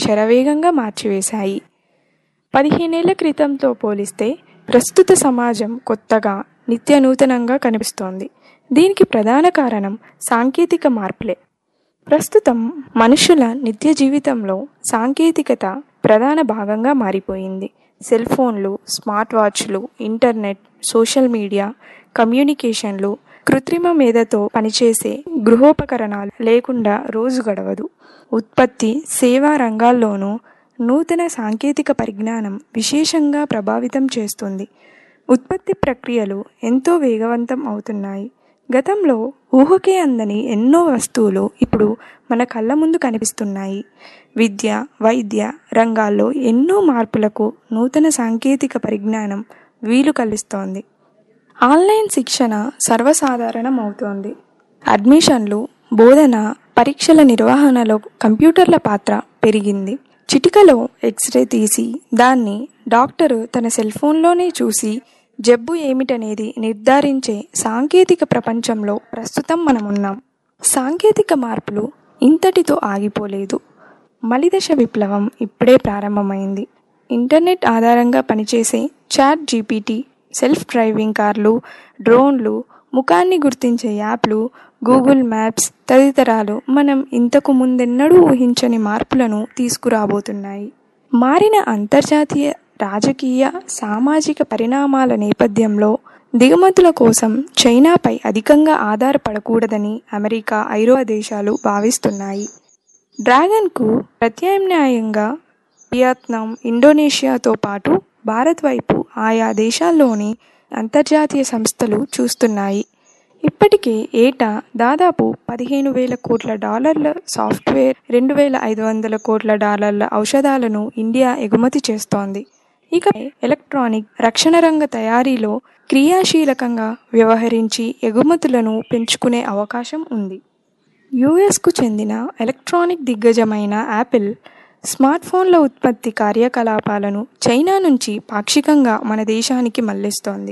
శరవేగంగా మార్చివేశాయి పదిహేనేళ్ల క్రితంతో పోలిస్తే ప్రస్తుత సమాజం కొత్తగా నిత్య నూతనంగా కనిపిస్తోంది దీనికి ప్రధాన కారణం సాంకేతిక మార్పులే ప్రస్తుతం మనుషుల నిత్య జీవితంలో సాంకేతికత ప్రధాన భాగంగా మారిపోయింది సెల్ ఫోన్లు స్మార్ట్ వాచ్లు ఇంటర్నెట్ సోషల్ మీడియా కమ్యూనికేషన్లు కృత్రిమ మేధతో పనిచేసే గృహోపకరణాలు లేకుండా రోజు గడవదు ఉత్పత్తి సేవా రంగాల్లోనూ నూతన సాంకేతిక పరిజ్ఞానం విశేషంగా ప్రభావితం చేస్తుంది ఉత్పత్తి ప్రక్రియలు ఎంతో వేగవంతం అవుతున్నాయి గతంలో ఊహకే అందని ఎన్నో వస్తువులు ఇప్పుడు మన కళ్ళ ముందు కనిపిస్తున్నాయి విద్య వైద్య రంగాల్లో ఎన్నో మార్పులకు నూతన సాంకేతిక పరిజ్ఞానం వీలు కల్పిస్తోంది ఆన్లైన్ శిక్షణ సర్వసాధారణం అవుతోంది అడ్మిషన్లు బోధన పరీక్షల నిర్వహణలో కంప్యూటర్ల పాత్ర పెరిగింది చిటికలో ఎక్స్రే తీసి దాన్ని డాక్టరు తన సెల్ ఫోన్లోనే చూసి జబ్బు ఏమిటనేది నిర్ధారించే సాంకేతిక ప్రపంచంలో ప్రస్తుతం మనం ఉన్నాం సాంకేతిక మార్పులు ఇంతటితో ఆగిపోలేదు మలిదశ విప్లవం ఇప్పుడే ప్రారంభమైంది ఇంటర్నెట్ ఆధారంగా పనిచేసే చాట్ జీపీటీ సెల్ఫ్ డ్రైవింగ్ కార్లు డ్రోన్లు ముఖాన్ని గుర్తించే యాప్లు గూగుల్ మ్యాప్స్ తదితరాలు మనం ఇంతకు ముందెన్నడూ ఊహించని మార్పులను తీసుకురాబోతున్నాయి మారిన అంతర్జాతీయ రాజకీయ సామాజిక పరిణామాల నేపథ్యంలో దిగుమతుల కోసం చైనాపై అధికంగా ఆధారపడకూడదని అమెరికా ఐరోపా దేశాలు భావిస్తున్నాయి డ్రాగన్కు ప్రత్యామ్నాయంగా వియత్నాం ఇండోనేషియాతో పాటు భారత్ వైపు ఆయా దేశాల్లోని అంతర్జాతీయ సంస్థలు చూస్తున్నాయి ఇప్పటికే ఏటా దాదాపు పదిహేను వేల కోట్ల డాలర్ల సాఫ్ట్వేర్ రెండు వేల ఐదు వందల కోట్ల డాలర్ల ఔషధాలను ఇండియా ఎగుమతి చేస్తోంది ఇక ఎలక్ట్రానిక్ రక్షణ రంగ తయారీలో క్రియాశీలకంగా వ్యవహరించి ఎగుమతులను పెంచుకునే అవకాశం ఉంది యుఎస్కు చెందిన ఎలక్ట్రానిక్ దిగ్గజమైన యాపిల్ స్మార్ట్ ఫోన్ల ఉత్పత్తి కార్యకలాపాలను చైనా నుంచి పాక్షికంగా మన దేశానికి మళ్లిస్తోంది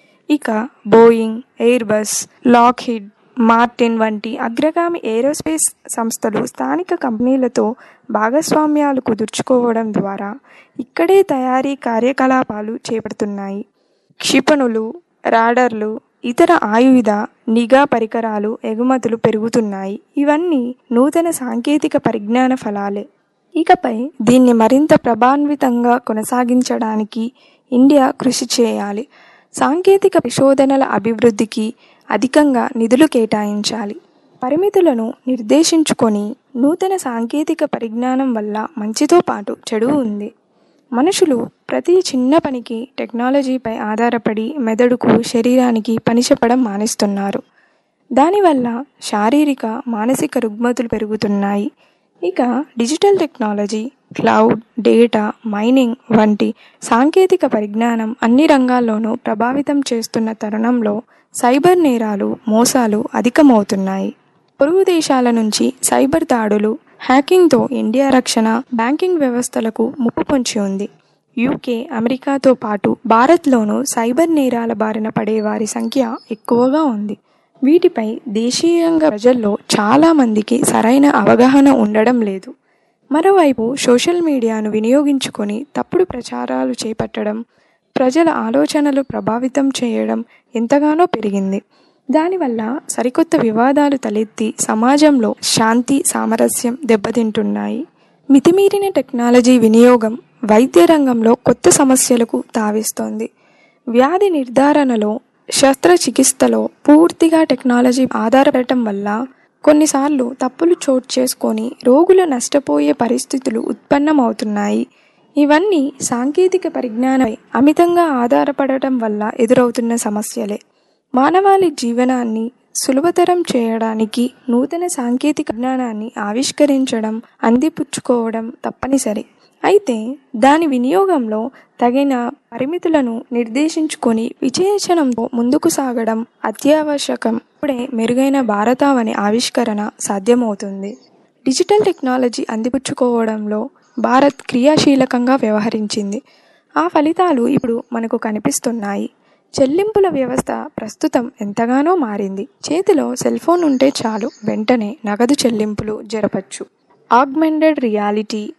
ఇక బోయింగ్ ఎయిర్బస్ లాక్హిడ్ మార్టిన్ వంటి అగ్రగామి ఏరోస్పేస్ సంస్థలు స్థానిక కంపెనీలతో భాగస్వామ్యాలు కుదుర్చుకోవడం ద్వారా ఇక్కడే తయారీ కార్యకలాపాలు చేపడుతున్నాయి క్షిపణులు రాడర్లు ఇతర ఆయుధ నిఘా పరికరాలు ఎగుమతులు పెరుగుతున్నాయి ఇవన్నీ నూతన సాంకేతిక పరిజ్ఞాన ఫలాలే ఇకపై దీన్ని మరింత ప్రభాన్వితంగా కొనసాగించడానికి ఇండియా కృషి చేయాలి సాంకేతిక పరిశోధనల అభివృద్ధికి అధికంగా నిధులు కేటాయించాలి పరిమితులను నిర్దేశించుకొని నూతన సాంకేతిక పరిజ్ఞానం వల్ల మంచితో పాటు చెడు ఉంది మనుషులు ప్రతి చిన్న పనికి టెక్నాలజీపై ఆధారపడి మెదడుకు శరీరానికి పని చెప్పడం మానేస్తున్నారు దానివల్ల శారీరక మానసిక రుగ్మతులు పెరుగుతున్నాయి ఇక digital technology cloud data mining వంటి సాంకేతిక పరిజ్ఞానం అన్ని రంగాల్లోనూ ప్రభావితం చేస్తున్న తరుణంలో సైబర్ నేరాలు మోసాలు అధికమవుతున్నాయి పొరుగు దేశాల నుంచి సైబర్ దాడులు హ్యాకింగ్తో ఇండియా రక్షణ బ్యాంకింగ్ వ్యవస్థలకు ముప్పు పొంచి ఉంది యూకే అమెరికాతో పాటు భారత్లోనూ సైబర్ నేరాల బారిన పడే వారి సంఖ్య ఎక్కువగా ఉంది వీటిపై దేశీయంగా ప్రజల్లో చాలామందికి సరైన అవగాహన ఉండడం లేదు మరోవైపు సోషల్ మీడియాను వినియోగించుకొని తప్పుడు ప్రచారాలు చేపట్టడం ప్రజల ఆలోచనలు ప్రభావితం చేయడం ఎంతగానో పెరిగింది దానివల్ల సరికొత్త వివాదాలు తలెత్తి సమాజంలో శాంతి సామరస్యం దెబ్బతింటున్నాయి మితిమీరిన టెక్నాలజీ వినియోగం వైద్య రంగంలో కొత్త సమస్యలకు తావిస్తోంది వ్యాధి నిర్ధారణలో శస్త్రచికిత్సలో పూర్తిగా టెక్నాలజీ ఆధారపడటం వల్ల కొన్నిసార్లు తప్పులు చోటు చేసుకొని రోగులు నష్టపోయే పరిస్థితులు ఉత్పన్నమవుతున్నాయి ఇవన్నీ సాంకేతిక పరిజ్ఞానమై అమితంగా ఆధారపడటం వల్ల ఎదురవుతున్న సమస్యలే మానవాళి జీవనాన్ని సులభతరం చేయడానికి నూతన సాంకేతిక జ్ఞానాన్ని ఆవిష్కరించడం అందిపుచ్చుకోవడం తప్పనిసరి అయితే దాని వినియోగంలో తగిన పరిమితులను నిర్దేశించుకొని విచేచనంతో ముందుకు సాగడం అత్యావశ్యకం ఇప్పుడే మెరుగైన భారతావని ఆవిష్కరణ సాధ్యమవుతుంది డిజిటల్ టెక్నాలజీ అందిపుచ్చుకోవడంలో భారత్ క్రియాశీలకంగా వ్యవహరించింది ఆ ఫలితాలు ఇప్పుడు మనకు కనిపిస్తున్నాయి చెల్లింపుల వ్యవస్థ ప్రస్తుతం ఎంతగానో మారింది చేతిలో సెల్ ఫోన్ ఉంటే చాలు వెంటనే నగదు చెల్లింపులు జరపచ్చు ఆగ్మెంటెడ్ రియాలిటీ